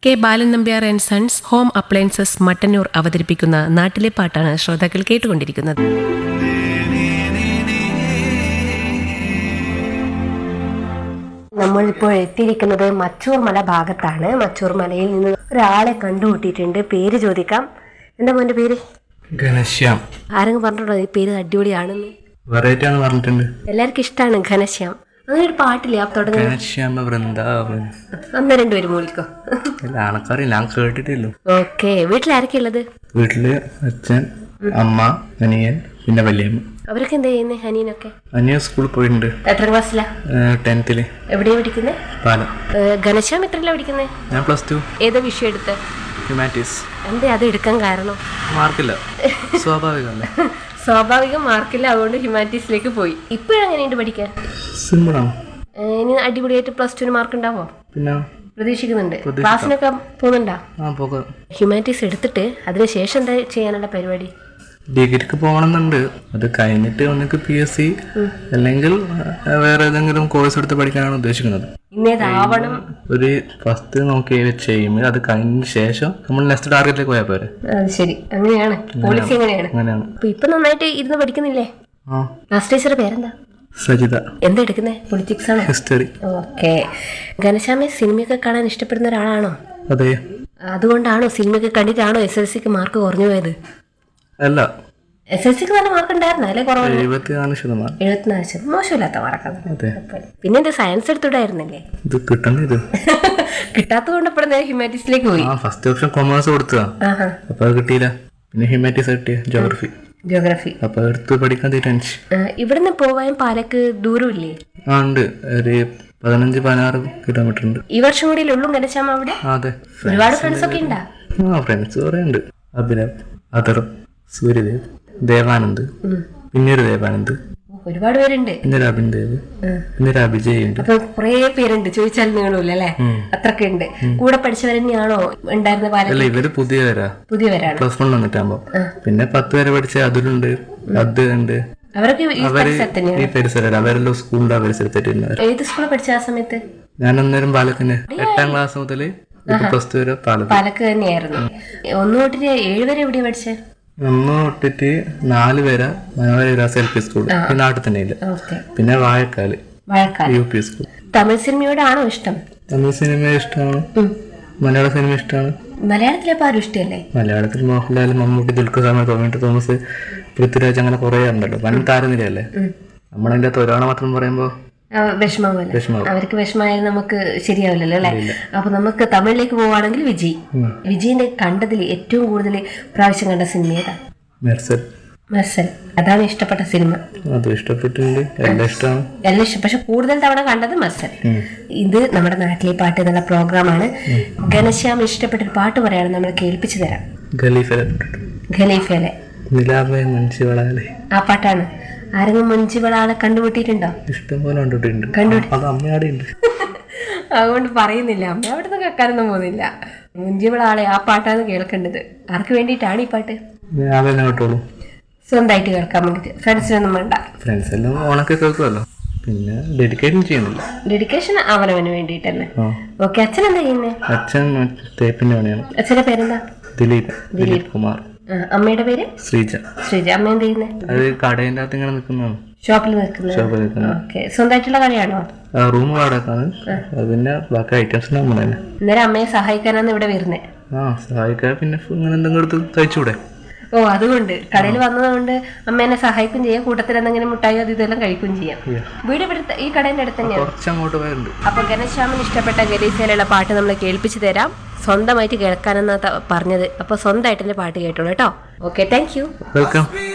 K Balan Nambiar and sons home appliances Mattannur അവതരിപ്പിക്കുന്ന നാട്ടിലെ പാട്ടാണ് ശ്രോതാക്കൾ കേട്ടുകൊണ്ടിരിക്കുന്നത് നമ്മളിപ്പോൾ എത്തിയിരിക്കുന്നത് മച്ചൂർ മല ഭാഗത്താണ് മച്ചൂർ മലയിൽ നിന്ന് ഒരാളെ കണ്ടുമുട്ടിയിട്ടുണ്ട് പേര് ചോദിക്കാം എന്താ മോന്റെ പേര് ഘനശ്യാം ആരെങ്കിലും പറഞ്ഞിട്ടുണ്ടോ ഈ പേര് അടിപൊളിയാണെന്ന് വെറൈറ്റി ആണ് പറഞ്ഞിട്ടുണ്ട് എല്ലാവർക്കും ഇഷ്ടമാണ് ഘനശ്യാം അങ്ങനെ ഒരു പാട്ടില്ലേ ആ തുടങ്ങി ഘനശ്യാമ വൃന്ദാവൻ അന്ന് രണ്ടുപേരും മൂളിക്കോ അല്ല ആൾക്കാരില്ല ഞാൻ കേട്ടിട്ടില്ലോ ഓക്കെ വീട്ടിൽ ആരൊക്കെ ഉള്ളത് വീട്ടില് അച്ഛൻ അമ്മ അനിയൻ പിന്നെ വല്യമ്മ അവരൊക്കെ എന്താ ചെയ്യുന്നത് ഹനീനൊക്കെ അനിയൻ സ്കൂളിൽ പോയിട്ടുണ്ട് എത്ര ക്ലാസ്സിലാ ടെൻത്തില് എവിടെയാ പഠിക്കുന്നത് പാലം ഘനശ്യാം എത്രയല്ല പഠിക്കുന്നത് ഞാൻ പ്ലസ് ടു ഏതാ വിഷയം എടുത്ത് ഹ്യൂമാനിറ്റീസ് എന്താ അത് എടുക്കാൻ കാരണം മാർക്കില്ല സ്വാഭാവികമല്ലേ സ്വാഭാവികം മാർക്കില്ല അതുകൊണ്ട് ഹ്യൂമാനിറ്റീസിലേക്ക് പോയി ഇപ്പോഴെങ്ങനെയുണ്ട് പഠിക്കാൻ സിമ്പിളാണ് ഏഹ് ഇനി അടിപൊളിയായിട്ട് പ്ലസ് ടുവിന് മാർക്ക് ഉണ്ടാവോ പിന്നെ പ്രതീക്ഷിക്കുന്നുണ്ട് ക്ലാസ്സിനൊക്കെ പോകുന്നുണ്ടോ ആ പോകാം ഹ്യൂമാനിറ്റീസ് എടുത്തിട്ട് അതിനുശേഷം എന്താ ചെയ്യാനുള്ള പരിപാടി ഡിഗ്രിക്ക് പോകണമെന്നുണ്ട് അത് കഴിഞ്ഞിട്ട് ഒന്നിക്ക് പി എസ് സി അല്ലെങ്കിൽ ആ, വേറെ ഏതെങ്കിലും കോഴ്സ് എടുത്ത് പഠിക്കാനാണ് ഉദ്ദേശിക്കുന്നത് ഇന്നേതാവണം ഒരു ഫസ്റ്റ് നോക്കി വെച്ച് കഴിയുമ്പോൾ അത് കഴിഞ്ഞ ശേഷം നമ്മൾ നെക്സ്റ്റ് ടാർഗറ്റിലേക്ക് പോയാൽ പോരെ അത് ശരി അങ്ങനെയാണ് പോളിസി അങ്ങനെയാണ് അങ്ങനെയാണ് അപ്പൊ ഇപ്പൊ നന്നായിട്ട് ഇരുന്ന് പഠിക്കുന്നില്ലേ ആ ക്ലാസ് ടീച്ചറുടെ പേരെന്താ സജിത എന്താ എടുക്കുന്നത് പൊളിറ്റിക്സ് ആണോ ഹിസ്റ്ററി ഓക്കെ ഘനശ്യാമെ സിനിമയൊക്കെ കാണാൻ ഇഷ്ടപ്പെടുന്ന ഒരാളാണോ അതെ അതുകൊണ്ടാണോ സിനിമയൊക്കെ കണ്ടിട്ടാണോ എസ് എൽ സിക്ക് മാർക്ക് കുറഞ്ഞു പോയത് അല്ല എസ് എൽ സിക്ക് നല്ല മാർക്ക് ഉണ്ടായിരുന്നു അല്ലെ കുറവ് എഴുപത്തിനാല് ശതമാനം എഴുപത്തിനാല് ശതമാനം മോശമില്ലാത്ത മാർക്കാണ് അതെ പിന്നെ എന്താ സയൻസ് എടുത്തുവിടായിരുന്നില്ലേ ഇത് കിട്ടണ്ട ഇത് കിട്ടാത്തത് കൊണ്ട് അപ്പോൾ നേരെ ഹ്യൂമാനിറ്റീസിലേക്ക് പോയി ആ ഫസ്റ്റ് ഓപ്ഷൻ കൊമേഴ്സ് കൊടുത്തതാ ആഹാ അപ്പൊ അത് കിട്ടിയില്ല പിന്നെ ഹ്യൂമാനിറ്റീസ് കിട്ടിയ ജോഗ്രഫി ജോഗ്രഫി അപ്പൊ എടുത്ത് പഠിക്കാൻ തീരുമാനിച്ചു ഇവിടുന്ന് പോവാൻ പാലക്ക് ദൂരമില്ലേ ആ ഉണ്ട് ഒരു പതിനഞ്ച് പതിനാറ് കിലോമീറ്റർ ഉണ്ട് ഈ വർഷം കൂടി ഉള്ളൂ ഗണശ്യാമ അവിടെ ആ അതെ ഒരുപാട് ഫ്രണ്ട്സ് ഒക്കെ ഉണ്ടാ ആ ഫ്രണ്ട്സ് കുറേ ഉണ്ട് അഭിനവ് അതർ സൂര്യദേവ് ദേവാനന്ദ് പിന്നെ ഒരു ദേവാനന്ദ് ഒരുപാട് പേരുണ്ട് പിന്നെ ഒരു അഭിൻദേവ് പിന്നെ ഒരു അഭിജയ് ഉണ്ട് അപ്പൊ കുറേ പേരുണ്ട് ചോദിച്ചാൽ നീളൂല അല്ലേ അത്രക്ക് ഉണ്ട് കൂടെ പഠിച്ചവർ തന്നെയാണോ ഉണ്ടായിരുന്ന പാലക്ക് അല്ല ഇവര് പുതിയവരാ പുതിയവരാണ് പ്ലസ് വൺ വന്നിട്ടാകുമ്പോ പിന്നെ പത്ത് വരെ പഠിച്ച അതിലുണ്ട് അത് ഉണ്ട് അവരൊക്കെ ഈ അവര് പരിസരത്ത് തന്നെയാണ് ഈ പരിസരം അവരെല്ലാം സ്കൂളിന്റെ പരിസരത്തായിട്ട് ഏത് സ്കൂളിൽ പഠിച്ച ആ സമയത്ത് ഞാൻ അന്നേരം പാലക്കന്നെ എട്ടാം ക്ലാസ് മുതൽ ഇപ്പൊ പ്ലസ് ടു വരെ പാലത്ത് പാലക്ക് തന്നെയായിരുന്നു ഒന്ന് തൊട്ടിട്ട് ഏഴ് വരെ എവിടെയാ പഠിച്ചത് ഒന്ന് തൊട്ടിട്ട് നാല് വരെ മനോഹര വിലാസ് എൽ പി സ്കൂൾ ഈ നാട്ടിൽ തന്നെ ഇല്ല ഓക്കെ പിന്നെ വാഴക്കാല് മഴക്കാലം യു പി സ്കൂൾ തമിഴ് സിനിമയോടാണോ ഇഷ്ടം തമിഴ് സിനിമ ഇഷ്ടമാണ് മലയാള സിനിമ ഇഷ്ടമാണ് മലയാളത്തിലെ അപ്പൊ ആരും ഇഷ്ടമല്ലേ മലയാളത്തിൽ മോഹൻലാൽ മമ്മൂട്ടി ദുൽഖർ സൽമാൻ ടൊമാറ്റോ തോമസ് പൃഥ്വിരാജ് അങ്ങനെ കുറേ ഉണ്ടല്ലോ വൻ താരനിരയല്ലേ നമ്മളതിൻ്റെ അകത്ത് ഒരാളെ മാത്രം പറയുമ്പോൾ ആ, വിഷമാവല്ല വിഷമാവും അവർക്ക് വിഷമായാൽ നമുക്ക് ശരിയാവില്ലല്ലോ അല്ലെ അപ്പൊ നമുക്ക് തമിഴിലേക്ക് പോവാണെങ്കിൽ വിജയ് വിജയിന്റെ കണ്ടതിൽ ഏറ്റവും കൂടുതൽ പ്രാവശ്യം കണ്ട സിനിമ ഏതാ മെർസൽ മെർസൽ അതാണ് ഇഷ്ടപ്പെട്ട സിനിമ അതും ഇഷ്ടപ്പെട്ടിട്ടുണ്ട് എല്ലാം ഇഷ്ടമാണ് എല്ലാം ഇഷ്ടം പക്ഷെ കൂടുതൽ തവണ കണ്ടത് മെർസൽ ഇത് നമ്മുടെ നാട്ടിലെ പാട്ട് എന്നുള്ള പ്രോഗ്രാമാണ് ഘനശ്യാം ഇഷ്ടപ്പെട്ട ഒരു പാട്ട് പറയാണ് നമ്മൾ കേൾപ്പിച്ചു തരാം ഖലീഫ ഖലീഫയിലെ നിലാബെ മനുഷ്യവളാലെ ആ പാട്ടാണ് ആരെങ്കിലും മുഞ്ചിവളാളെ കണ്ടുമുട്ടിയിട്ടുണ്ടോ ഇഷ്ടം പോലെ കണ്ടിട്ടുണ്ട് അത് അമ്മയാടെ ഉണ്ട് അതുകൊണ്ട് പറയുന്നില്ല അമ്മ അവിടുന്ന് കേൾക്കാനൊന്നും പോകുന്നില്ല മുഞ്ചിവളാളെ ആ പാട്ടാണ് കേൾക്കേണ്ടത് ആർക്ക് വേണ്ടിയിട്ടാണ് ഈ പാട്ട് ഞാൻ തന്നെ കേട്ടോളൂ സ്വന്തമായിട്ട് കേൾക്കാൻ വേണ്ടിയിട്ട് ഫ്രണ്ട്സിനൊന്നും വേണ്ട ഫ്രണ്ട്സ് എല്ലാം ഓണൊക്കെ കേൾക്കുമല്ലോ പിന്നെ ഡെഡിക്കേറ്റും ചെയ്യുന്നില്ല ഡെഡിക്കേഷൻ അവനവന് വേണ്ടിയിട്ടല്ലേ ആ ഓക്കെ അച്ഛൻ എന്താ ചെയ്യുന്നത് അച്ഛൻ തേപ്പിന്റെ പണിയാണ് അച്ഛൻ്റെ പേരെന്താ ദിലീപ് ദിലീപ് കുമാർ ആ, അമ്മയുടെ പേര് ശ്രീജ ശ്രീജ അമ്മ എന്ത് ചെയ്യുന്നത് അത് കടേൻ്റെ അകത്ത് ഇങ്ങനെ നിൽക്കുന്നതാണ് ഷോപ്പിൽ നിൽക്കുന്നത് ഷോപ്പിൽ നിൽക്കുന്നത് ഓക്കെ സ്വന്തമായിട്ടുള്ള കടയാണോ റൂം വാടകക്കാണ് അത് പിന്നെ ബാക്കി ഐറ്റംസ് നമ്മൾ തന്നെ അന്നേരം അമ്മയെ സഹായിക്കാനാണ് ഇവിടെ വരുന്നത് ആ സഹായിക്കാൻ പിന്നെ ഇങ്ങനെ എന്തെങ്കിലും എടുത്ത് തയ്ച്ചൂടെ ഓ അതുകൊണ്ട് കടയിൽ വന്നതുകൊണ്ട് അമ്മേനെ സഹായിക്കും ചെയ്യാം കൂട്ടത്തിൽ എന്തെങ്കിലും മുട്ടായോ അത് ഇതെല്ലാം കഴിക്കുകയും ചെയ്യാം വീട് ഇവിടുത്തെ ഈ കടേന്റെ അടുത്ത് തന്നെയാണ് കുറച്ച് അങ്ങോട്ട് പോയുണ്ട് അപ്പൊ ഗണശ്യാമിന് ഇഷ്ടപ്പെട്ട ഗലീസയിലുള്ള പാട്ട് നമ്മൾ കേൾപ്പിച്ചു തരാം സ്വന്തമായിട്ട് കേൾക്കാനെന്നാ ത- പറഞ്ഞത് അപ്പൊ സ്വന്തമായിട്ട് എന്റെ പാട്ട് കേട്ടോളൂ കേട്ടോ ഓക്കെ താങ്ക് യു വെൽക്കം